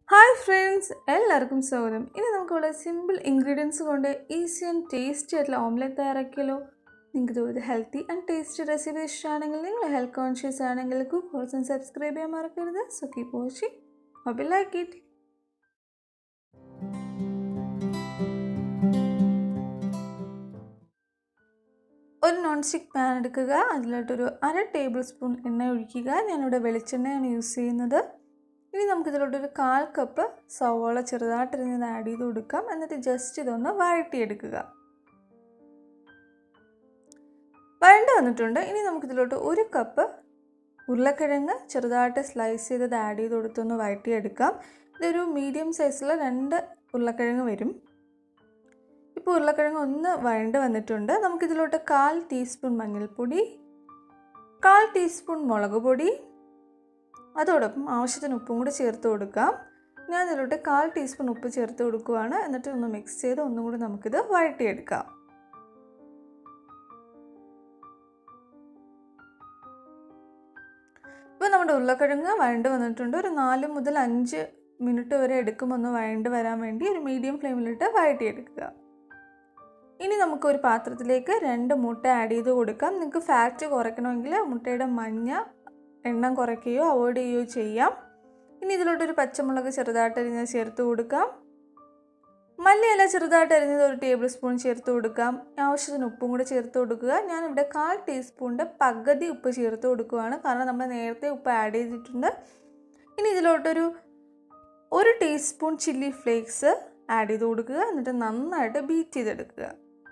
hi friends എല്ലാവർക്കും സ്വാഗതം ഇനി നമുക്ക് വളരെ സിമ്പിൾ ഇൻഗ്രീഡിയൻസ് കൊണ്ട് ഈസി ആൻഡ് ടേസ്റ്റി ആയിട്ടുള്ള ഓംലെറ്റ് തയ്യാറാക്കിയല്ലോ നിങ്ങൾക്ക് ഇതുപോലെ ഹെൽത്തി ആൻഡ് ടേസ്റ്റി റെസിപ്പി ഇഷ്ടമാണെങ്കിൽ നിങ്ങൾ ഹെൽത്ത് കോൺഷ്യസ് ആണെങ്കിൽ കുക്ക് ഹോൾസ് സബ്സ്ക്രൈബ് ചെയ്യാൻ മറക്കരുത് so keep watching hope like it ഒരു നോൺ സ്റ്റിക്ക് പാൻ എടുക്കുക അതിലോട്ടൊരു അര ടേബിൾ സ്പൂൺ എണ്ണ ഒഴിക്കുക ഞാനിവിടെ വെളിച്ചെണ്ണയാണ് യൂസ് ചെയ്യുന്നത് ഇനി നമുക്ക് ഇതിലോട്ടൊരു കാൽ കപ്പ് സവോള ചെറുതായിട്ടിരുന്നത് ആഡ് ചെയ്ത് കൊടുക്കാം എന്നിട്ട് ജസ്റ്റ് ഇതൊന്ന് വഴട്ടിയെടുക്കുക വഴണ്ട് വന്നിട്ടുണ്ട് ഇനി നമുക്കിതിലോട്ട് ഒരു കപ്പ് ഉരുളക്കിഴങ്ങ് ചെറുതായിട്ട് സ്ലൈസ് ചെയ്തത് ആഡ് ചെയ്ത് കൊടുത്തൊന്ന് വഴട്ടിയെടുക്കാം ഇതൊരു മീഡിയം സൈസിൽ രണ്ട് ഉരുളക്കിഴങ്ങ് വരും ഇപ്പോൾ ഉരുളക്കിഴങ്ങ് ഒന്ന് വഴണ്ട് വന്നിട്ടുണ്ട് നമുക്കിതിലോട്ട് കാൽ ടീസ്പൂൺ മഞ്ഞൾപ്പൊടി കാൽ ടീസ്പൂൺ മുളക് പൊടി അതോടൊപ്പം ആവശ്യത്തിന് ഉപ്പും കൂടി ചേർത്ത് കൊടുക്കാം ഞാൻ ഇതിലോട്ട് കാൽ ടീസ്പൂൺ ഉപ്പ് ചേർത്ത് കൊടുക്കുവാണ് എന്നിട്ട് ഒന്ന് മിക്സ് ചെയ്ത് ഒന്നും കൂടി നമുക്കിത് വഴട്ടിയെടുക്കാം ഇപ്പോൾ നമ്മുടെ ഉരുളക്കിഴങ്ങ് വഴണ്ട് വന്നിട്ടുണ്ട് ഒരു നാല് മുതൽ അഞ്ച് മിനിറ്റ് വരെ എടുക്കുമ്പോൾ ഒന്ന് വഴണ്ട് വരാൻ വേണ്ടി ഒരു മീഡിയം ഫ്ലെയിമിലിട്ട് വഴട്ടിയെടുക്കുക ഇനി നമുക്ക് ഒരു പാത്രത്തിലേക്ക് രണ്ട് മുട്ട ആഡ് ചെയ്ത് കൊടുക്കാം നിങ്ങൾക്ക് ഫാറ്റ് കുറയ്ക്കണമെങ്കിൽ മുട്ടയുടെ മഞ്ഞ എണ്ണം കുറയ്ക്കുകയോ അവോയ്ഡ് ചെയ്യുകയോ ചെയ്യാം ഇനി ഇതിലോട്ടൊരു പച്ചമുളക് ചെറുതായിട്ട് അരിഞ്ഞത് ചേർത്ത് കൊടുക്കാം മല്ലിയില ചെറുതായിട്ട് അരിഞ്ഞത് ഒരു ടേബിൾ സ്പൂൺ ചേർത്ത് കൊടുക്കാം ആവശ്യത്തിന് ഉപ്പും കൂടെ ചേർത്ത് കൊടുക്കുക ഞാനിവിടെ കാൽ ടീസ്പൂണിൻ്റെ പകുതി ഉപ്പ് ചേർത്ത് കൊടുക്കുകയാണ് കാരണം നമ്മൾ നേരത്തെ ഉപ്പ് ആഡ് ചെയ്തിട്ടുണ്ട് ഇനി ഇതിലോട്ടൊരു ഒരു ടീസ്പൂൺ ചില്ലി ഫ്ലേക്സ് ആഡ് ചെയ്ത് കൊടുക്കുക എന്നിട്ട് നന്നായിട്ട് ബീറ്റ് ചെയ്തെടുക്കുക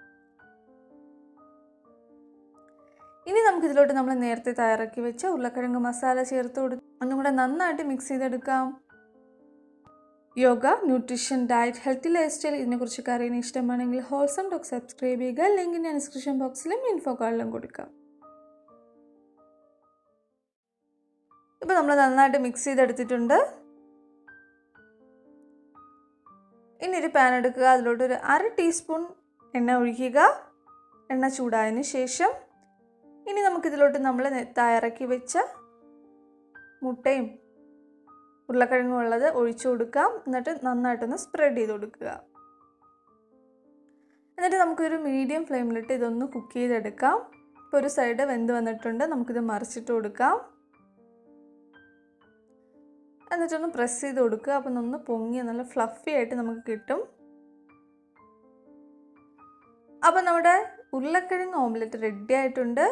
ഇനി നമുക്ക് ഇതിലോട്ട് നമ്മൾ നേരത്തെ തയ്യാറാക്കി വെച്ച ഉരുളക്കിഴങ്ങ് മസാല ചേർത്ത് കൊടുക്കുക ഒന്നും കൂടെ നന്നായിട്ട് മിക്സ് ചെയ്തെടുക്കാം yoga nutrition diet healthy lifestyle ഇതിനെക്കുറിച്ചൊക്കെ അറിയാൻ ഇഷ്ടമാണെങ്കിൽ ഹോൾസം ഡോക്ക് സബ്സ്ക്രൈബ് ചെയ്യുക ലിങ്ക് ഞാൻ ഡിസ്ക്രിപ്ഷൻ ബോക്സിലും ഇൻഫോ കാർഡിലും കൊടുക്കാം ഇപ്പോൾ നമ്മൾ നന്നായിട്ട് മിക്സ് ചെയ്തെടുത്തിട്ടുണ്ട് ഇനി ഒരു പാൻ എടുക്കുക അതിലോട്ട് ഒരു അര ടീസ്പൂൺ എണ്ണ ഒഴിക്കുക എണ്ണ ചൂടായതിന് ശേഷം ഇനി നമുക്കിതിലോട്ട് നമ്മൾ തയ്യാറാക്കി വെച്ച മുട്ടയും ഉരുളക്കിഴങ്ങും ഉള്ളത് ഒഴിച്ചു കൊടുക്കാം എന്നിട്ട് നന്നായിട്ടൊന്ന് സ്പ്രെഡ് ചെയ്ത് കൊടുക്കുക എന്നിട്ട് നമുക്കൊരു മീഡിയം ഫ്ലെയിമിലിട്ട് ഇതൊന്ന് കുക്ക് ചെയ്തെടുക്കാം ഇപ്പോൾ ഒരു സൈഡ് വെന്ത് വന്നിട്ടുണ്ട് നമുക്കിത് മറിച്ചിട്ട് കൊടുക്കാം എന്നിട്ടൊന്ന് പ്രസ് ചെയ്ത് കൊടുക്കുക അപ്പം ഒന്ന് പൊങ്ങി നല്ല ഫ്ലഫി ആയിട്ട് നമുക്ക് കിട്ടും അപ്പം നമ്മുടെ ഉരുളക്കിഴങ്ങ് ഓംലെറ്റ് റെഡി ആയിട്ടുണ്ട്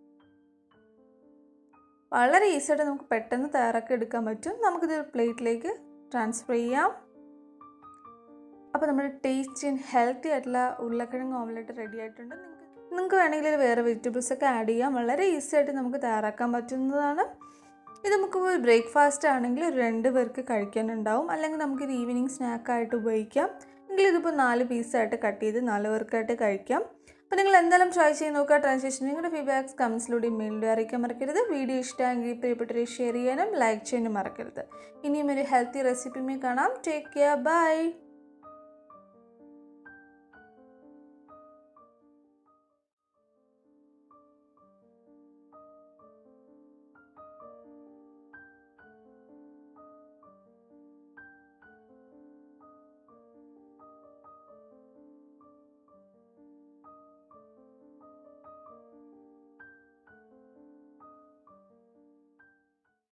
വളരെ ഈസിയായിട്ട് നമുക്ക് പെട്ടെന്ന് തയ്യാറാക്കി എടുക്കാൻ പറ്റും നമുക്കിത് പ്ലേറ്റിലേക്ക് ട്രാൻസ്ഫർ ചെയ്യാം അപ്പോൾ നമ്മുടെ ടേസ്റ്റി ആൻഡ് ഹെൽത്തി ആയിട്ടുള്ള ഉരുളക്കിഴങ്ങ് ഓംലെറ്റ് റെഡി ആയിട്ടുണ്ട് നിങ്ങൾക്ക് നിങ്ങൾക്ക് വേണമെങ്കിൽ വേറെ വെജിറ്റബിൾസ് ഒക്കെ ആഡ് ചെയ്യാം വളരെ ഈസി ആയിട്ട് നമുക്ക് തയ്യാറാക്കാൻ പറ്റുന്നതാണ് ഇത് നമുക്ക് ഒരു ബ്രേക്ക്ഫാസ്റ്റ് ആണെങ്കിൽ ഒരു രണ്ട് പേർക്ക് കഴിക്കാനുണ്ടാവും അല്ലെങ്കിൽ നമുക്കൊരു ഈവനിങ് സ്നാക്കായിട്ട് ഉപയോഗിക്കാം എങ്കിൽ ഇതിപ്പോൾ നാല് പീസായിട്ട് കട്ട് ചെയ്ത് നാല് പേർക്കായിട്ട് കഴിക്കാം അപ്പോൾ നിങ്ങൾ എന്തായാലും ട്രൈ ചെയ്ത് നോക്കുക ട്രൈ ശേഷം നിങ്ങളുടെ ഫീഡ്ബാക്സ് കമൻസിലൂടെ മെയിലിലൂടെ അറിയിക്കാൻ മറക്കരുത് വീഡിയോ ഇഷ്ടമെങ്കിൽ പ്രിയപ്പെട്ടവരെ ഷെയർ ചെയ്യാനും ലൈക്ക് ചെയ്യാനും മറക്കരുത് ഇനിയും ഒരു ഹെൽത്തി റെസിപ്പിയുമായി കാണാം ടേക്ക് കെയർ ബൈ